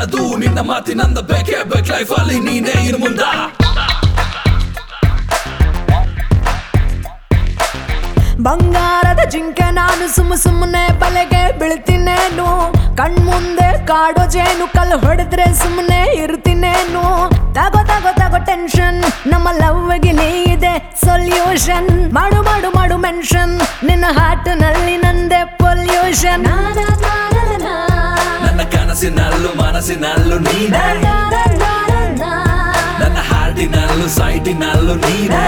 ಸಾಲದು ನಿನ್ನ ಮಾತಿನಂದ ಬೇಕೇ ಬೇಕ್ ಲೈಫ್ ಅಲ್ಲಿ ನೀನೇ ಇರು ಮುಂದ ಬಂಗಾರದ ಜಿಂಕೆ ನಾನು ಸುಮ್ಮ ಸುಮ್ಮನೆ ಬಲೆಗೆ ಬೀಳ್ತೀನೇನು ಕಣ್ಮುಂದೆ ಕಾಡೋ ಜೇನು ಕಲ್ಲು ಹೊಡೆದ್ರೆ ಸುಮ್ಮನೆ ಇರ್ತೀನೇನು ತಗೋ ತಗೋ ತಗೋ ಟೆನ್ಷನ್ ನಮ್ಮ ಲವ್ಗೆ ನೀ ಇದೆ ಸೊಲ್ಯೂಷನ್ ಮಾಡು ಮಾಡು ಮಾಡು ಮೆನ್ಷನ್ ನಿನ್ನ ಹಾರ್ಟ್ನಲ್ಲಿ ನಂದೆ ಪೊಲ್ಯೂಷನ್ ನನ್ನ ಕನಸಿನಲ್ಲೂ ಮನಸ್ಸಿನಲ್ಲೂ ನೀನೇ ನನ್ನ ಹಾರ್ಟಿನಲ್ಲೂ ಸೈಟಿನಲ್ಲೂ ನೀನೇ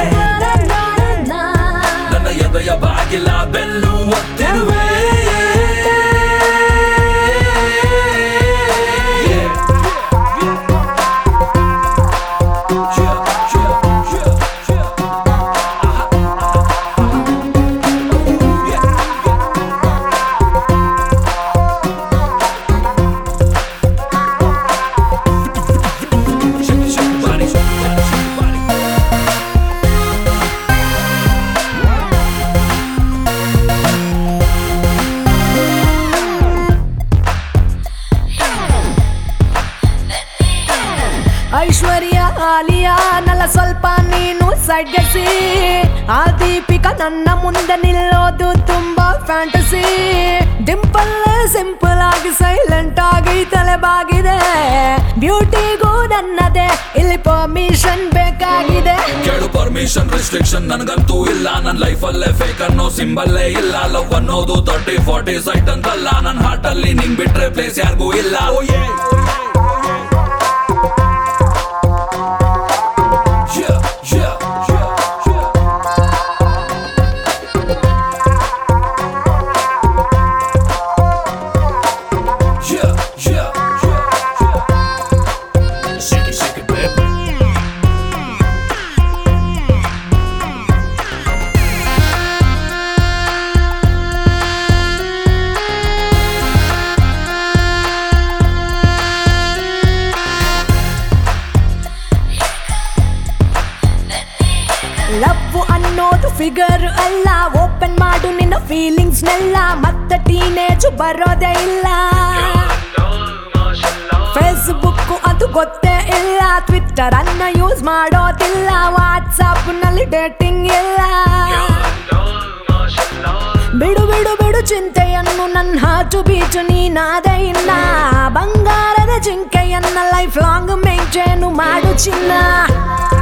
ನನ್ನ ಎದೆಯ ಬಾಗಿಲ ಬೆಲ್ಲು ಒತ್ತಿರುವೆ ಐಶ್ವರ್ಯ ಆಲಿಯಾ ನಲ್ಲ ಸ್ವಲ್ಪ ನೀನು ಸಡ್ಗಸಿ ಆ ದೀಪಿಕ ನನ್ನ ಮುಂದೆ ನಿಲ್ಲೋದು ತುಂಬಾ ಫ್ಯಾಂಟಸಿ ಡಿಂಪಲ್ ಸಿಂಪಲ್ ಆಗಿ ಸೈಲೆಂಟ್ ಆಗಿ ತಲೆ ಬಾಗಿದೆ ಬ್ಯೂಟಿಗೂ ನನ್ನದೇ ಇಲ್ಲಿ ಪರ್ಮಿಷನ್ ಬೇಕಾಗಿದೆ ಕೇಳು ಪರ್ಮಿಷನ್ ರಿಸ್ಟ್ರಿಕ್ಷನ್ ನನಗಂತೂ ಇಲ್ಲ ನನ್ನ ಲೈಫ್ ಅಲ್ಲೇ ಫೇಕ್ ಅನ್ನೋ ಸಿಂಬಲ್ಲೇ ಇಲ್ಲ ಲವ್ ಅನ್ನೋದು ತರ್ಟಿ ಫಾರ್ಟಿ ಸೈಟ್ ಅಂತಲ್ಲ ನನ್ನ ಹಾರ್ಟ್ ಅಲ್ಲಿ ನಿಂಗ್ ಬಿಟ್ರೆ ಪ್ಲೇಸ್ ಯಾರಿಗೂ ಇಲ್ಲ ಓ ಯೇ Yeah, yeah, yeah, yeah. Yeah, yeah, yeah, yeah. Shake it, shake it, baby. Love ಅನ್ನೋದು ಫಿಗರ್ ಅಲ್ಲ ಓಪನ್ ಮಾಡು ನಿನ್ನ ಫೀಲಿಂಗ್ಸ್ ನೆಲ್ಲ ಮತ್ತೆ ಟೀನೇಜ್ ಬರೋದೇ ಇಲ್ಲ ಫೇಸ್ಬುಕ್ ಅದು ಗೊತ್ತೇ ಇಲ್ಲ ಟ್ವಿಟ್ಟರ್ ಅನ್ನ ಯೂಸ್ ಮಾಡೋದಿಲ್ಲ ವಾಟ್ಸಾಪ್ ನಲ್ಲಿ ಡೇಟಿಂಗ್ ಇಲ್ಲ ಬಿಡು ಬಿಡು ಬಿಡು ಚಿಂತೆಯನ್ನು ನನ್ನ ಹಾಟು ಬೀಚು ನೀನಾದೆ ಇಲ್ಲ ಬಂಗಾರದ ಜಿಂಕೆಯನ್ನ ಲೈಫ್ ಲಾಂಗ್ ಮೇಂಟೇನು ಮಾಡು ಚಿನ್ನ